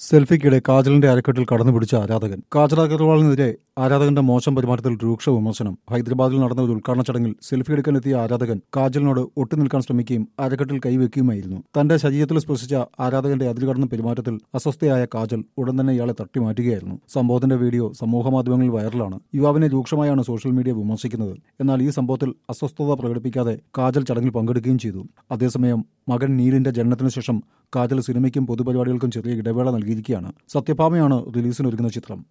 സെൽഫിക്കിടെ കാജലിന്റെ അരക്കെട്ടിൽ കടന്നുപിടിച്ച ആരാധകൻ കാജൽ അഗർവാളിനെതിരെ ആരാധകന്റെ മോശം പെരുമാറ്റത്തിൽ രൂക്ഷ വിമർശനം ഹൈദരാബാദിൽ നടന്ന ഒരു ഉദ്ഘാടന ചടങ്ങിൽ സെൽഫി എടുക്കാനെത്തിയ ആരാധകൻ കാജലിനോട് ഒട്ടുനിൽക്കാൻ ശ്രമിക്കുകയും അരക്കെട്ടിൽ കൈവെക്കുകയുമായിരുന്നു തന്റെ ശരീരത്തിൽ സ്പർശിച്ച ആരാധകന്റെ അതിരുകടന്ന പെരുമാറ്റത്തിൽ അസ്വസ്ഥയായ കാജൽ ഉടൻ തന്നെ ഇയാളെ തട്ടിമാറ്റുകയായിരുന്നു സംഭവത്തിന്റെ വീഡിയോ സമൂഹമാധ്യമങ്ങളിൽ വൈറലാണ് യുവാവിനെ രൂക്ഷമായാണ് സോഷ്യൽ മീഡിയ വിമർശിക്കുന്നത് എന്നാൽ ഈ സംഭവത്തിൽ അസ്വസ്ഥത പ്രകടിപ്പിക്കാതെ കാജൽ ചടങ്ങിൽ പങ്കെടുക്കുകയും ചെയ്തു അതേസമയം മകൻ നീലിന്റെ ജനനത്തിനു ശേഷം കാജൽ സിനിമയ്ക്കും പൊതുപരിപാടികൾക്കും ചെറിയ ഇടവേള നൽകിയിരിക്കുകയാണ് സത്യഭാമയാണ് റിലീസിനൊരുങ്ങുന്ന ചിത്രം